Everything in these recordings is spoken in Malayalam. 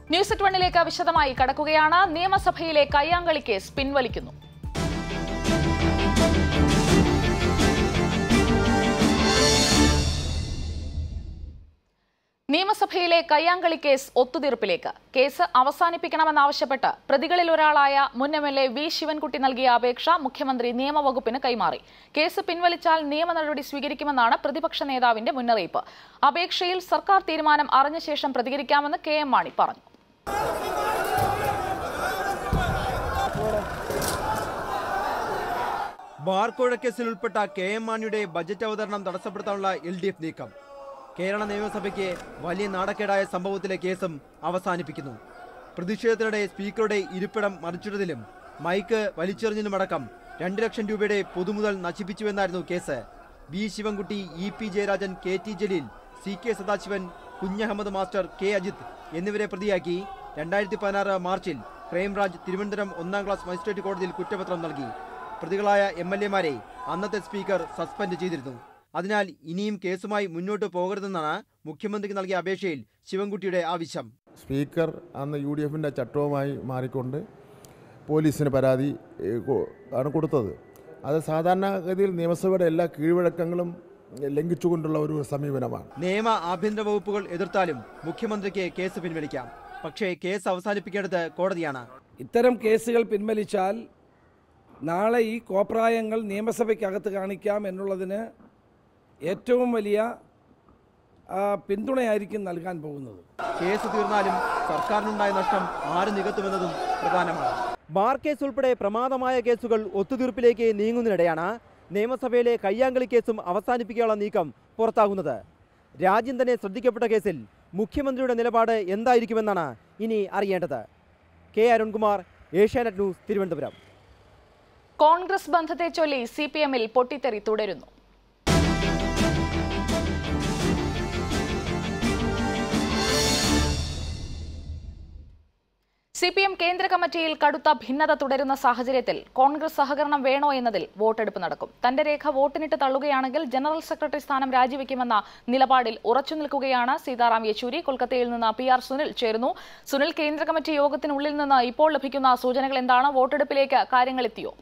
ന്യൂസ് എറ്റ് വണ്ണിലേക്ക് വിശദമായി കടക്കുകയാണ് നിയമസഭയിലെ കയ്യാങ്കളി കേസ് പിൻവലിക്കുന്നു നിയമസഭയിലെ കയ്യാങ്കളി കേസ് ഒത്തുതീർപ്പിലേക്ക് കേസ് അവസാനിപ്പിക്കണമെന്നാവശ്യപ്പെട്ട് പ്രതികളിൽ ഒരാളായ മുൻ M L A V Sivankutty നൽകിയ അപേക്ഷ മുഖ്യമന്ത്രി നിയമവകുപ്പിന് കൈമാറി കേസ് പിൻവലിച്ചാൽ നിയമ നടപടി സ്വീകരിക്കുമെന്നാണ് പ്രതിപക്ഷ നേതാവിന്റെ മുന്നറിയിപ്പ് അപേക്ഷയിൽ സർക്കാർ തീരുമാനം അറിഞ്ഞ ശേഷം പ്രതികരിക്കാമെന്ന് കെ എം മാണി പറഞ്ഞു ബാർക്കോഴ കേസിൽ ഉൾപ്പെട്ട കെ എം മാണിയുടെ ബജറ്റ് അവതരണം തടസ്സപ്പെടുത്താനുള്ള എൽ ഡി എഫ് നീക്കം കേരള നിയമസഭയ്ക്ക് വലിയ നാടക്കേടായ സംഭവത്തിലെ കേസും അവസാനിപ്പിക്കുന്നു പ്രതിഷേധത്തിനിടെ സ്പീക്കറുടെ ഇരിപ്പിടം മറിച്ചിട്ടതിലും മൈക്ക് വലിച്ചെറിഞ്ഞതിലുമടക്കം രണ്ട് ലക്ഷം രൂപയുടെ പൊതുമുതൽ നശിപ്പിച്ചുവെന്നായിരുന്നു കേസ് B Sivankutty E P Jayarajan K T Jaleel C K Sadasivan Kunhahammad master K Ajith എന്നിവരെ പ്രതിയാക്കി രണ്ടായിരത്തി പതിനാറ് മാർച്ചിൽ ക്രൈംബ്രാഞ്ച് തിരുവനന്തപുരം ഒന്നാം ക്ലാസ് മജിസ്ട്രേറ്റ് കോടതിയിൽ കുറ്റപത്രം നൽകി പ്രതികളായ എം എൽ എമാരെ അന്നത്തെ സ്പീക്കർ സസ്പെൻഡ് ചെയ്തിരുന്നു അതിനാൽ ഇനിയും കേസുമായി മുന്നോട്ട് പോകരുതെന്നാണ് മുഖ്യമന്ത്രിക്ക് നൽകിയ അപേക്ഷയിൽ ശിവൻകുട്ടിയുടെ ആവശ്യം സ്പീക്കർ അന്ന് യു ഡി എഫിൻ്റെ ചട്ടവുമായി മാറിക്കൊണ്ട് പോലീസിന് പരാതി ഏ, കൊ- ആണ് കൊടുത്തത് അത് സാധാരണഗതിയിൽ നിയമസഭയുടെ എല്ലാ കീഴ്വഴക്കങ്ങളും ലംഘിച്ചുകൊണ്ടുള്ള ഒരു സമീപനമാണ് നിയമ ആഭ്യന്തര വകുപ്പുകൾ എതിർത്താലും മുഖ്യമന്ത്രിക്ക് കേസ് പിൻവലിക്കാം പക്ഷേ കേസ് അവസാനിപ്പിക്കേണ്ടത് കോടതിയാണ് ഇത്തരം കേസുകൾ പിൻവലിച്ചാൽ നാളെ ഈ കോപ്രായങ്ങൾ നിയമസഭയ്ക്കകത്ത് കാണിക്കാം എന്നുള്ളതിന് ഏറ്റവും വലിയ ആ, പിന്തുണയായിരിക്കും നൽകാൻ പോകുന്നത് കേസ് തീർന്നാലും സർക്കാരിനുണ്ടായ നഷ്ടം ആര് നികത്തുമെന്നതും പ്രധാനമാണ് ബാർ കേസ് ഉൾപ്പെടെ പ്രമാദമായ കേസുകൾ ഒത്തുതീർപ്പിലേക്ക് നീങ്ങുന്നതിനിടെയാണ് നിയമസഭയിലെ കയ്യാങ്കളി കേസും അവസാനിപ്പിക്കാനുള്ള നീക്കം പുറത്താകുന്നത് രാജ്യം തന്നെ ശ്രദ്ധിക്കപ്പെട്ട കേസിൽ മുഖ്യമന്ത്രിയുടെ നിലപാട് എന്തായിരിക്കുമെന്നാണ് ഇനി അറിയേണ്ടത് കെ അരുൺകുമാർ ഏഷ്യാനെറ്റ് ന്യൂസ് തിരുവനന്തപുരം കോൺഗ്രസ് ബന്ധത്തെ ചൊല്ലി സി പി എമ്മിൽ പൊട്ടിത്തെറി തുടരുന്നു സി പി എം കേന്ദ്ര കമ്മിറ്റിയിൽ കടുത്ത ഭിന്നത തുടരുന്ന സാഹചര്യത്തിൽ കോൺഗ്രസ് സഹകരണം വേണോ എന്നതിൽ വോട്ടെടുപ്പ് നടക്കും തന്റെ രേഖ വോട്ടിനിട്ട് തള്ളുകയാണെങ്കിൽ ജനറൽ സെക്രട്ടറി സ്ഥാനം രാജിവെക്കുമെന്ന നിലപാടിൽ ഉറച്ചു നിൽക്കുകയാണ് സീതാറാം യെച്ചൂരി കൊൽക്കത്തയിൽ നിന്ന് പി ആർ സുനിൽ ചേരുന്നു സുനിൽ കേന്ദ്ര കമ്മിറ്റി യോഗത്തിനുള്ളിൽ നിന്ന് ഇപ്പോൾ ലഭിക്കുന്ന സൂചനകൾ എന്താണ് വോട്ടെടുപ്പിലേക്ക് കാര്യങ്ങൾ എത്തിയോ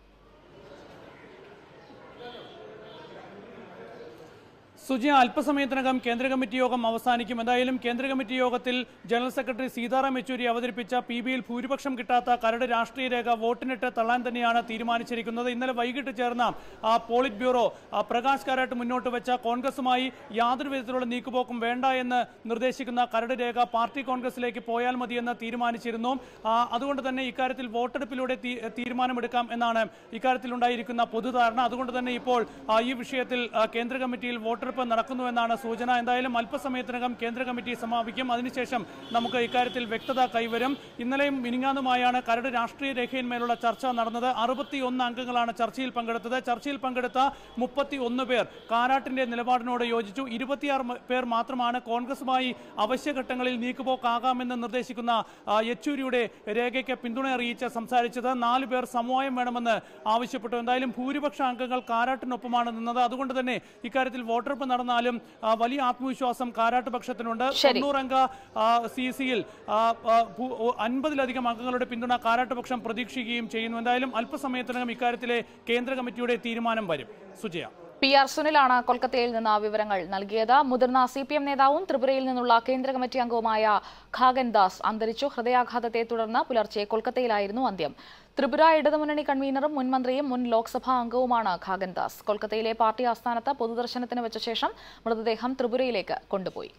സുജി അല്പസമയത്തിനകം കേന്ദ്ര കമ്മിറ്റി യോഗം അവസാനിക്കും എന്തായാലും കേന്ദ്ര കമ്മിറ്റി യോഗത്തിൽ ജനറൽ സെക്രട്ടറി സീതാറാം യെച്ചൂരി അവതരിപ്പിച്ച പി ബിയിൽ ഭൂരിപക്ഷം കിട്ടാത്ത കരട് രാഷ്ട്രീയ രേഖ വോട്ടിനിട്ട് തള്ളാൻ തന്നെയാണ് തീരുമാനിച്ചിരിക്കുന്നത് ഇന്നലെ വൈകിട്ട് ചേർന്ന ആ, പോളിറ്റ് ബ്യൂറോ ആ, പ്രകാശ് കാരാട്ട് മുന്നോട്ട് വെച്ച കോൺഗ്രസുമായി യാതൊരു വിധത്തിലുള്ള നീക്കുപോക്കും വേണ്ട എന്ന് നിർദ്ദേശിക്കുന്ന കരട് രേഖ പാർട്ടി കോൺഗ്രസിലേക്ക് പോയാൽ മതിയെന്ന് തീരുമാനിച്ചിരുന്നു ആ, അതുകൊണ്ട് തന്നെ ഇക്കാര്യത്തിൽ വോട്ടെടുപ്പിലൂടെ തീ- തീരുമാനമെടുക്കാം എന്നാണ് ഇക്കാര്യത്തിൽ ഉണ്ടായിരിക്കുന്ന പൊതുധാരണ അതുകൊണ്ട് തന്നെ ഇപ്പോൾ ആ, ഈ വിഷയത്തിൽ ആ, കേന്ദ്ര കമ്മിറ്റിയിൽ വോട്ടെടുപ്പ് നടക്കുന്നുവെന്നാണ് സൂചന എന്തായാലും അല്പസമയത്തിനകം കേന്ദ്ര കമ്മിറ്റി സമാപിക്കും അതിനുശേഷം നമുക്ക് ഇക്കാര്യത്തിൽ വ്യക്തത കൈവരും ഇന്നലെയും മിനിങ്ങാന്നുമായാണ് കരട് രാഷ്ട്രീയ രേഖയിന്മേലുള്ള ചർച്ച നടന്നത് അറുപത്തിയൊന്ന് അംഗങ്ങളാണ് ചർച്ചയിൽ പങ്കെടുത്തത് ചർച്ചയിൽ പങ്കെടുത്ത മുപ്പത്തി ഒന്ന് പേർ കാരാട്ടിന്റെ നിലപാടിനോട് യോജിച്ചു ഇരുപത്തിയാറ് മ- പേർ മാത്രമാണ് കോൺഗ്രസുമായി അവശ്യഘട്ടങ്ങളിൽ നീക്കുപോക്കാകാമെന്ന് നിർദ്ദേശിക്കുന്ന ആ, യെച്ചൂരിയുടെ രേഖയ്ക്ക് പിന്തുണ അറിയിച്ച് സംസാരിച്ചത് നാല് പേർ സമവായം വേണമെന്ന് ആവശ്യപ്പെട്ടു എന്തായാലും ഭൂരിപക്ഷ അംഗങ്ങൾ കാരാട്ടിനൊപ്പമാണ് നിന്നത് അതുകൊണ്ട് തന്നെ ഇക്കാര്യത്തിൽ വോട്ടെടുപ്പ് നടന്നാലും ആ, വലിയ ആത്മവിശ്വാസം കാരാട്ട് പക്ഷത്തിനുണ്ട് ശരി. തൊണ്ണൂറംഗ സി സിയിൽ അൻപതിലധികം അംഗങ്ങളുടെ പിന്തുണ കാരാട്ടുപക്ഷം പ്രതീക്ഷിക്കുകയും ചെയ്യുന്നു എന്തായാലും അല്പസമയത്തിനകം ഇക്കാര്യത്തിലെ കേന്ദ്ര കമ്മിറ്റിയുടെ തീരുമാനം വരും സുജയ പി ആർ സുനിലാണ് കൊൽക്കത്തയിൽ നിന്ന് വിവരങ്ങൾ നൽകിയത് മുതിർന്ന സി പി എം നേതാവും ത്രിപുരയിൽ നിന്നുള്ള കേന്ദ്ര കമ്മിറ്റി അംഗവുമായ ഖാഗൻ ദാസ് അന്തരിച്ചു ഹൃദയാഘാതത്തെ തുടർന്ന് പുലർച്ചെ കൊൽക്കത്തയിലായിരുന്നു അന്ത്യം ത്രിപുര ഇടതുമുന്നണി കൺവീനറും മുൻ മന്ത്രിയും മുൻ ലോക്സഭാ അംഗവുമാണ് ഖാഗൻ ദാസ് കൊൽക്കത്തയിലെ പാർട്ടി ആസ്ഥാനത്ത് പൊതുദർശനത്തിന് വെച്ച ശേഷം മൃതദേഹം ത്രിപുരയിലേക്ക് കൊണ്ടുപോയി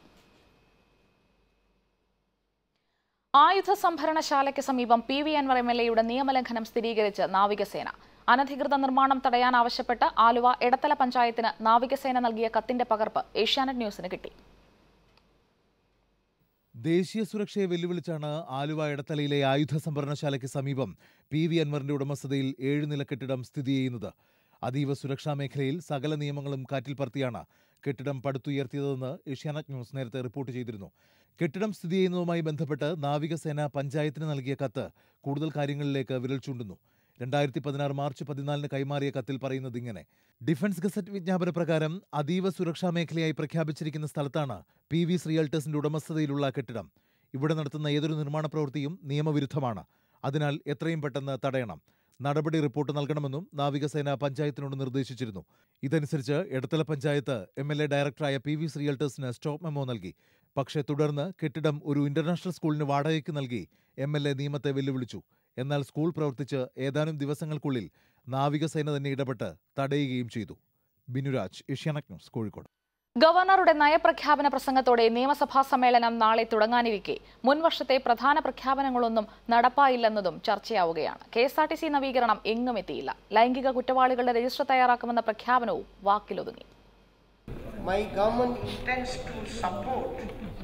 ആയുധ സംഭരണശാലയ്ക്ക് സമീപം P V Anvar M L എയുടെ നിയമലംഘനം സ്ഥിരീകരിച്ച് നാവികസേന അനധികൃത നിർമ്മാണം തടയാൻ ആവശ്യപ്പെട്ട് ആലുവ എടത്തല പഞ്ചായത്തിന് നാവികസേന നൽകിയ കത്തിന്റെ പകർപ്പ് ഏഷ്യാനെറ്റ് ന്യൂസിന് കിട്ടി ദേശീയ സുരക്ഷയെ വെല്ലുവിളിച്ചാണ് ആലുവ എടത്തലയിലെ ആയുധ സംഭരണശാലയ്ക്ക് സമീപം പി വി അൻവറിന്റെ ഉടമസ്ഥതയിൽ ഏഴ് നില കെട്ടിടം സ്ഥിതി ചെയ്യുന്നത് അതീവ സുരക്ഷാ മേഖലയിൽ സകല നിയമങ്ങളും കാറ്റിൽ പറത്തിയാണ് കെട്ടിടം പടുത്തുയർത്തിയതെന്ന് ഏഷ്യാനെറ്റ് ന്യൂസ് നേരത്തെ റിപ്പോർട്ട് ചെയ്തിരുന്നു കെട്ടിടം സ്ഥിതി ചെയ്യുന്നതുമായി ബന്ധപ്പെട്ട് നാവികസേന പഞ്ചായത്തിന് നൽകിയ കത്ത് കൂടുതൽ കാര്യങ്ങളിലേക്ക് വിരൽ ചൂണ്ടുന്നു രണ്ടായിരത്തി പതിനാറ് മാർച്ച് പതിനാലിന് കൈമാറിയ കത്തിൽ പറയുന്നത് ഇങ്ങനെ ഡിഫൻസ് ഗസറ്റ് വിജ്ഞാപന പ്രകാരം അതീവ സുരക്ഷാ മേഖലയായി പ്രഖ്യാപിച്ചിരിക്കുന്ന സ്ഥലത്താണ് പി വി റിയൽട്ടേഴ്സിന്റെ ഉടമസ്ഥതയിലുള്ള കെട്ടിടം ഇവിടെ നടത്തുന്ന ഏതൊരു നിർമ്മാണ പ്രവൃത്തിയും നിയമവിരുദ്ധമാണ് അതിനാൽ എത്രയും പെട്ടെന്ന് തടയണം നടപടി റിപ്പോർട്ട് നൽകണമെന്നും നാവികസേന പഞ്ചായത്തിനോട് നിർദ്ദേശിച്ചിരുന്നു ഇതനുസരിച്ച് Edathala panchayat M L A ഡയറക്ടറായ പി വി ശ്രീയൾട്ടേഴ്സിന് സ്റ്റോപ്പ് മെമ്മോ നൽകി പക്ഷേ തുടർന്ന് കെട്ടിടം ഒരു ഇന്റർനാഷണൽ സ്കൂളിന് വാടകയ്ക്ക് നൽകി എം എൽ എ നിയമത്തെ വെല്ലുവിളിച്ചു എന്നാൽ സ്കൂൾ പ്രവർത്തിച്ച് ഏതാനും ദിവസങ്ങൾക്കുള്ളിൽ നാവികസേന തന്നെ ഇടപെട്ട് തടയുകയും ചെയ്തു ബിനുരാജ് ഏഷ്യാനെറ്റ് ന്യൂസ് കോഴിക്കോട് ഗവർണറുടെ നയപ്രഖ്യാപന പ്രസംഗത്തോടെ നിയമസഭാ സമ്മേളനം നാളെ തുടങ്ങാനിരിക്കെ മുൻവർഷത്തെ പ്രധാന പ്രഖ്യാപനങ്ങളൊന്നും നടപ്പായില്ലെന്നതും ചർച്ചയാവുകയാണ് K S R T C നവീകരണം എങ്ങും എത്തിയില്ല ലൈംഗിക കുറ്റവാളികളുടെ രജിസ്റ്റർ തയ്യാറാക്കുമെന്ന പ്രഖ്യാപനവും വാക്കിലൊതുങ്ങി My government intends to support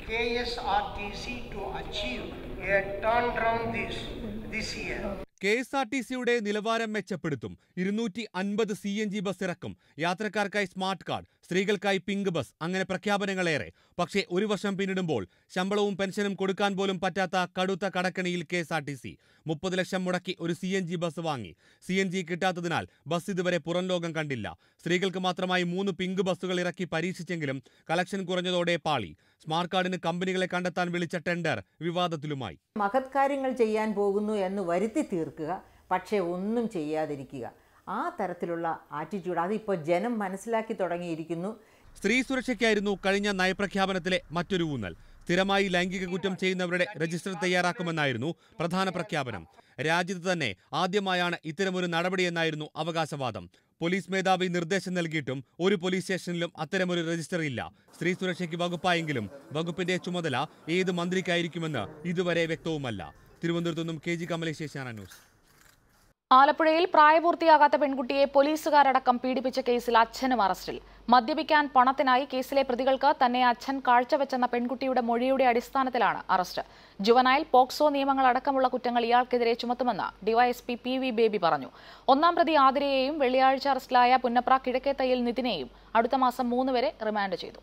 KSRTC to achieve a turnaround this, this year. K S R T സിയുടെ നിലവാരം മെച്ചപ്പെടുത്തും ഇരുന്നൂറ്റി അൻപത് സി എൻ ജി ബസ് ഇറക്കും യാത്രക്കാർക്കായി സ്മാർട്ട് കാർഡ് സ്ത്രീകൾക്കായി പിങ്ക് ബസ് അങ്ങനെ പ്രഖ്യാപനങ്ങളേറെ പക്ഷേ ഒരു വർഷം പിന്നിടുമ്പോൾ ശമ്പളവും പെൻഷനും കൊടുക്കാൻ പോലും പറ്റാത്ത കടുത്ത കടക്കണിയിൽ K S R T C മുപ്പത് ലക്ഷം മുടക്കി ഒരു സി എൻ ജി ബസ് വാങ്ങി സി എൻ ജി കിട്ടാത്തതിനാൽ ബസ് ഇതുവരെ പുറം ലോകം കണ്ടില്ല സ്ത്രീകൾക്ക് മാത്രമായി മൂന്ന് പിങ്ക് ബസ്സുകൾ ഇറക്കി പരീക്ഷിച്ചെങ്കിലും കളക്ഷൻ കുറഞ്ഞതോടെ പാളി സ്മാർട്ട് കാർഡിന് കമ്പനികളെ കണ്ടെത്താൻ വിളിച്ച ടെൻഡർ വിവാദത്തിലുമായി മഹത് കാര്യങ്ങൾ ചെയ്യാൻ പോകുന്നു എന്ന് വരുത്തി തീർക്കുക പക്ഷേ ഒന്നും ചെയ്യാതിരിക്കുക ആ തരത്തിലുള്ള ആറ്റിറ്റ്യൂഡ് അതിപ്പോൾ ജനം മനസ്സിലാക്കി തുടങ്ങിയിരിക്കുന്നു സ്ത്രീ സുരക്ഷയ്ക്കായിരുന്നു കഴിഞ്ഞ നയപ്രഖ്യാപനത്തിലെ മറ്റൊരു ഊന്നൽ സ്ഥിരമായി ലൈംഗിക കുറ്റം ചെയ്യുന്നവരുടെ രജിസ്റ്റർ തയ്യാറാക്കുമെന്നായിരുന്നു പ്രധാന പ്രഖ്യാപനം രാജ്യത്ത് തന്നെ ആദ്യമായാണ് ഇത്തരമൊരു നടപടിയെന്നായിരുന്നു അവകാശവാദം പോലീസ് മേധാവി നിർദ്ദേശം നൽകിയിട്ടും ഒരു പോലീസ് സ്റ്റേഷനിലും അത്തരമൊരു രജിസ്റ്റർ ഇല്ല സ്ത്രീ സുരക്ഷയ്ക്ക് വകുപ്പായെങ്കിലും വകുപ്പിന്റെ ചുമതല ഏത് മന്ത്രിക്കായിരിക്കുമെന്ന് ഇതുവരെ വ്യക്തവുമല്ല തിരുവനന്തപുരത്തു നിന്നും K G Kamalesh Asianet news ആലപ്പുഴയിൽ പ്രായപൂർത്തിയാകാത്ത പെൺകുട്ടിയെ പോലീസുകാരടക്കം പീഡിപ്പിച്ച കേസിൽ അച്ഛനും അറസ്റ്റിൽ മദ്യപിക്കാൻ പണത്തിനായി കേസിലെ പ്രതികൾക്ക് തന്നെ അച്ഛൻ കാഴ്ചവെച്ചെന്ന പെൺകുട്ടിയുടെ മൊഴിയുടെ അടിസ്ഥാനത്തിലാണ് അറസ്റ്റ് ജുവനൈൽ പോക്സോ നിയമങ്ങൾ അടക്കമുള്ള കുറ്റങ്ങൾ ഇയാൾക്കെതിരെ ചുമത്തുമെന്ന് ഡിവൈഎസ്പി പി വി ബേബി പറഞ്ഞു ഒന്നാം പ്രതി ആതിരയെയും വെള്ളിയാഴ്ച അറസ്റ്റിലായ പുന്നപ്ര കിഴക്കേത്തയ്യിൽ നിതിനെയും അടുത്ത മാസം മൂന്ന് വരെ റിമാൻഡ് ചെയ്തു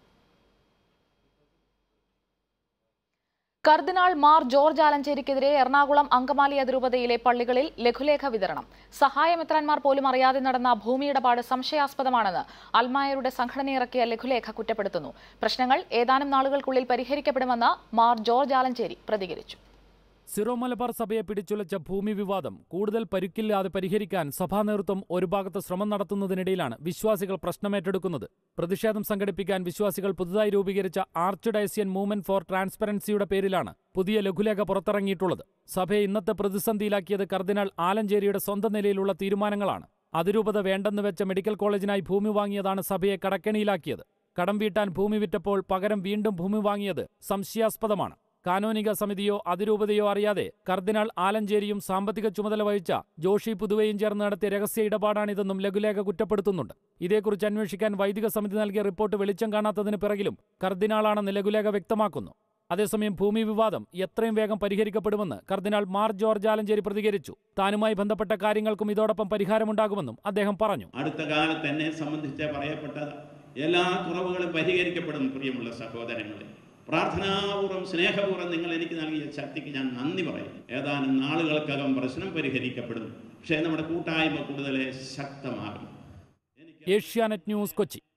കർദിനാൾ മാർ ജോർജ് ആലഞ്ചേരിക്കെതിരെ എറണാകുളം അങ്കമാലി അതിരൂപതയിലെ പള്ളികളിൽ ലഘുലേഖ വിതരണം സഹായമിത്രന്മാർ പോലും അറിയാതെ നടന്ന ഭൂമിയിടപാട് സംശയാസ്പദമാണെന്ന് അൽമായരുടെ സംഘടന ഇറക്കിയ ലഘുലേഖ കുറ്റപ്പെടുത്തുന്നു പ്രശ്നങ്ങൾ ഏതാനും നാളുകൾക്കുള്ളിൽ പരിഹരിക്കപ്പെടുമെന്ന് മാർ ജോർജ് ആലഞ്ചേരി പ്രതികരിച്ചു സിറോ മലബാർ സഭയെ പിടിച്ചുലച്ച ഭൂമി വിവാദം കൂടുതൽ പരുക്കില്ലാതെ പരിഹരിക്കാൻ സഭാ നേതൃത്വം ഒരു ഭാഗത്ത് ശ്രമം നടത്തുന്നതിനിടയിലാണ് വിശ്വാസികൾ പ്രശ്നമേറ്റെടുക്കുന്നത് പ്രതിഷേധം സംഘടിപ്പിക്കാൻ വിശ്വാസികൾ പുതുതായി രൂപീകരിച്ച ആർച്ച് ഡയസിയൻ മൂവ്മെന്റ് ഫോർ ട്രാൻസ്പെറൻസിയുടെ പേരിലാണ് പുതിയ ലഘുലേഖ പുറത്തിറങ്ങിയിട്ടുള്ളത് സഭയെ ഇന്നത്തെ പ്രതിസന്ധിയിലാക്കിയത് കർദിനാൾ ആലഞ്ചേരിയുടെ സ്വന്തം നിലയിലുള്ള തീരുമാനങ്ങളാണ് അതിരൂപത വേണ്ടെന്ന് വെച്ച മെഡിക്കൽ കോളേജിനായി ഭൂമി വാങ്ങിയതാണ് സഭയെ കടക്കെണിയിലാക്കിയത് കടം വീട്ടാൻ ഭൂമി വിറ്റപ്പോൾ പകരം വീണ്ടും ഭൂമി വാങ്ങിയത് സംശയാസ്പദമാണ് കാനോനിക സമിതിയോ അതിരൂപതയോ അറിയാതെ കർദിനാൾ ആലഞ്ചേരിയും സാമ്പത്തിക ചുമതല വഹിച്ച ജോഷി പുതുവയും ചേർന്ന് നടത്തിയ രഹസ്യ ഇടപാടാണിതെന്നും ലഘുലേഖ കുറ്റപ്പെടുത്തുന്നുണ്ട് ഇതേക്കുറിച്ച് അന്വേഷിക്കാൻ വൈദിക സമിതി നൽകിയ റിപ്പോർട്ട് വെളിച്ചം കാണാത്തതിന് പിറകിലും കർദിനാളാണെന്ന് ലഘുലേഖ വ്യക്തമാക്കുന്നു അതേസമയം ഭൂമി വിവാദം എത്രയും വേഗം പരിഹരിക്കപ്പെടുമെന്ന് കർദിനാൾ മാർ ജോർജ് ആലഞ്ചേരി പ്രതികരിച്ചു താനുമായി ബന്ധപ്പെട്ട കാര്യങ്ങൾക്കും ഇതോടൊപ്പം പരിഹാരമുണ്ടാകുമെന്നും അദ്ദേഹം പറഞ്ഞു അടുത്ത കാലത്ത് എന്നെ സംബന്ധിച്ച് പറയപ്പെട്ട എല്ലാ കുറവുകളും പരിഹരിക്കപ്പെടും പ്രിയമുള്ള സഹോദരങ്ങളെ പ്രാർത്ഥനാപൂർവ്വം സ്നേഹപൂർവ്വം നിങ്ങൾ എനിക്ക് നൽകിയ ശക്തിക്ക് ഞാൻ നന്ദി പറയുന്നു ഏതാനും നാളുകൾക്കകം പ്രശ്നം പരിഹരിക്കപ്പെടും പക്ഷേ നമ്മുടെ കൂട്ടായ്മ കൂടുതൽ ശക്തമാകും ഏഷ്യാനെറ്റ് ന്യൂസ് കൊച്ചി